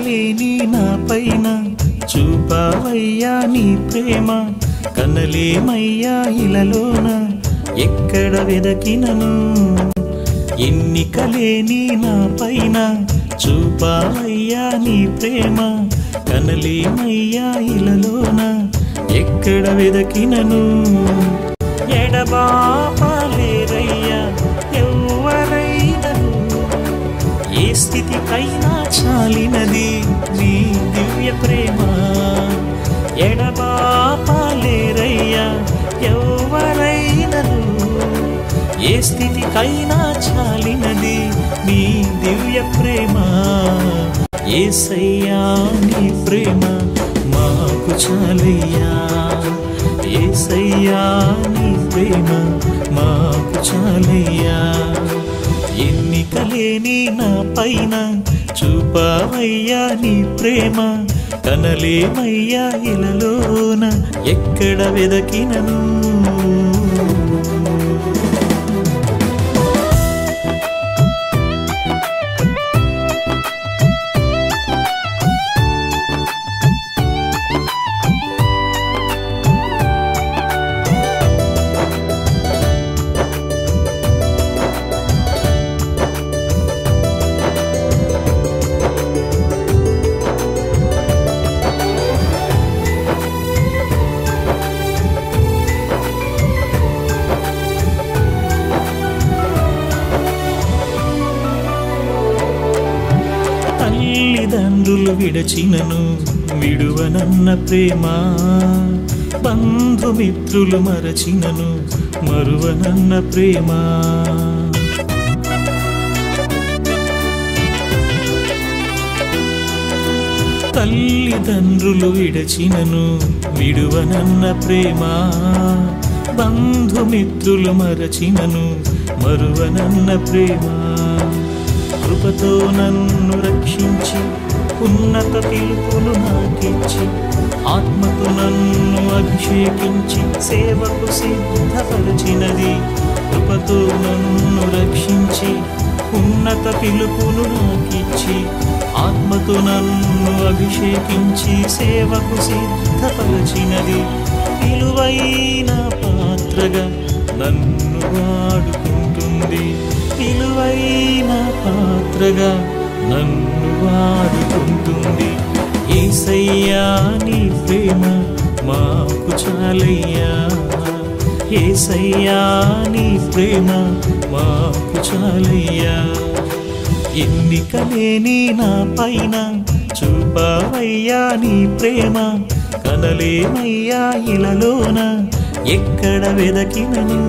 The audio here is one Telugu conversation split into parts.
ఎన్నికలేని నా పైన చూపావయ్యా నీ ప్రేమ కనలేమయ్యా ఇలలోన ఎక్కడ వెదకినను ఎన్నికలేని నా పైన చూపావయ్యా నీ ప్రేమ కనలేమయ్యా ఇలలోన ఎక్కడ వెదకినను ఎడబాపలేరయ్యా ఎవ్వరైనను ఏ స్థితికైనా చాలినది నీ దివ్య ప్రేమ ఎడబాపలేరయ్యా ఎవరైనను ఏ స్థితికైనా చాలినది నీ దివ్య ప్రేమ ఏసయ్యా నీ ప్రేమ మాకు చాలయ్యా ఏసయ్యా నీ ప్రేమ మాకు చాలయ్యా ఎన్నికలేని నా పైన చూపావయ్యా నీ ప్రేమ కనలేమయ్యా ఇలలోన ఎక్కడ వెదకినను తల్లిదండ్రులు విడచినను విడువనన్న ప్రేమ బంధుమిత్రులు మరచినను మరువనన్న ప్రేమ తల్లిదండ్రులు విడచినను విడువనన్న ప్రేమ బంధుమిత్రులు మరచినను మరువనన్న ప్రేమ కృపతో నన్ను రక్షించి ఉన్నత పిలుపును నాకిచ్చి ఆత్మకు నన్ను అభిషేకించి సేవకు సిద్ధపరచినది కృపతో నన్ను రక్షించి ఉన్నత పిలుపును నాకిచ్చి ఆత్మతో నన్ను అభిషేకించి సేవకు సిద్ధపరచినది విలువైన పాత్రగా నన్ను వాడుకుంటుంది విలువైన పాత్రగా నన్ను వాడుకుంటుంది ఏసయ్యా నీ ప్రేమ మాకు చాలయ్యా ఏసయ్యా నీ ప్రేమ మాకు చాలయ్యా ఎన్నికలేని నా పైన చూపావయ్యా నీ ప్రేమ కనలేమయ్యా ఇలలోన ఎక్కడ వెదకినను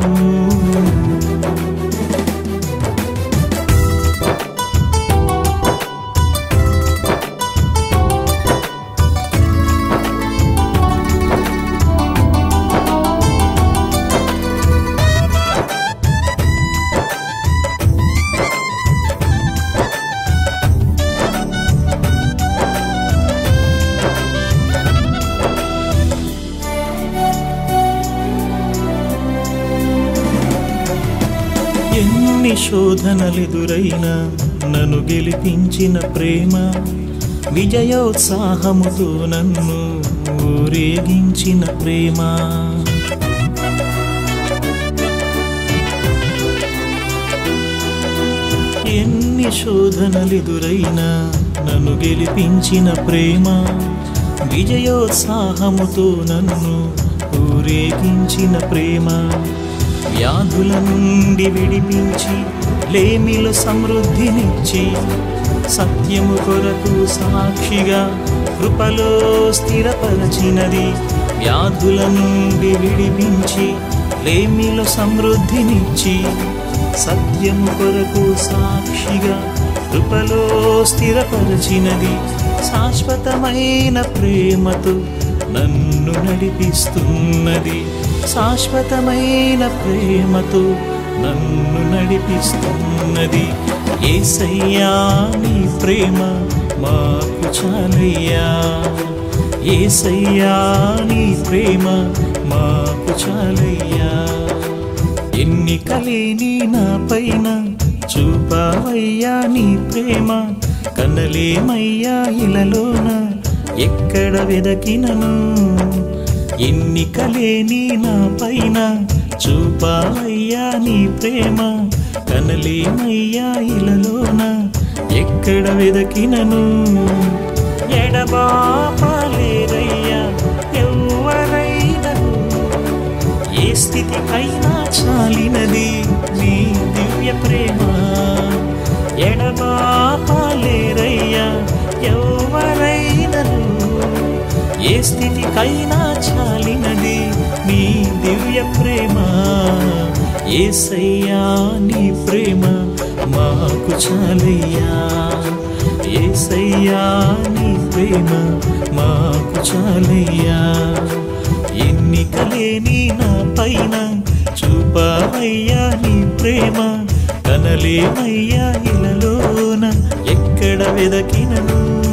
ఎన్ని శోధనలెదురైనా నన్ను గెలిపించిన ప్రేమ విజయోత్సాహముతో నన్ను ఊరేగించిన ప్రేమ ఎన్ని శోధనలెదురైనా నన్ను గెలిపించిన ప్రేమ విజయోత్సాహముతో నన్ను ఊరేగించిన ప్రేమ వ్యాధుల నుండి విడిపించి లేమిలో సమృద్ధినిచ్చి సత్యము కొరకు సాక్షిగా కృపలో స్థిరపరచినది వ్యాధుల నుండి విడిపించి లేమిలో సమృద్ధినిచ్చి సత్యము కొరకు సాక్షిగా కృపలో స్థిరపరచినది శాశ్వతమైన ప్రేమతో నన్ను నడిపిస్తున్నది శాశ్వతమైన ప్రేమతో నన్ను నడిపిస్తున్నది ఏసయ్యా నీ ప్రేమ మాకు చాలయ్యా ఏసయ్యా నీ ప్రేమ మాకు చాలయ్యా ఎన్నికలేని నా పైన చూపావయ్యా నీ ప్రేమ కనలేమయ్యా ఇలలోన ఎక్కడ వెదకినను ఎన్నికలేని నా పైన చూపావయ్యా నీ ప్రేమ కనలేమయ్యా ఇలలోన ఎక్కడ వెదకినను ఎడబాపలేరయ్యా ఎవరైనను ఏ స్థితికైనా చాలినది నీ దివ్య ప్రేమ ఎడబాపలేరయ్యా ఎవరైనను ఏ స్థితికైనా చాలినది నీ దివ్య ప్రేమ ఏసయ్యా నీ ప్రేమ మాకు చాలయ్యా ఏసయ్యా నీ ప్రేమ మాకు చాలయ్యా ఎన్నికలేని నా పైన చూపావయ్యా నీ ప్రేమ కనలేమయ్యా ఇలలోన ఎక్కడ వెదకినను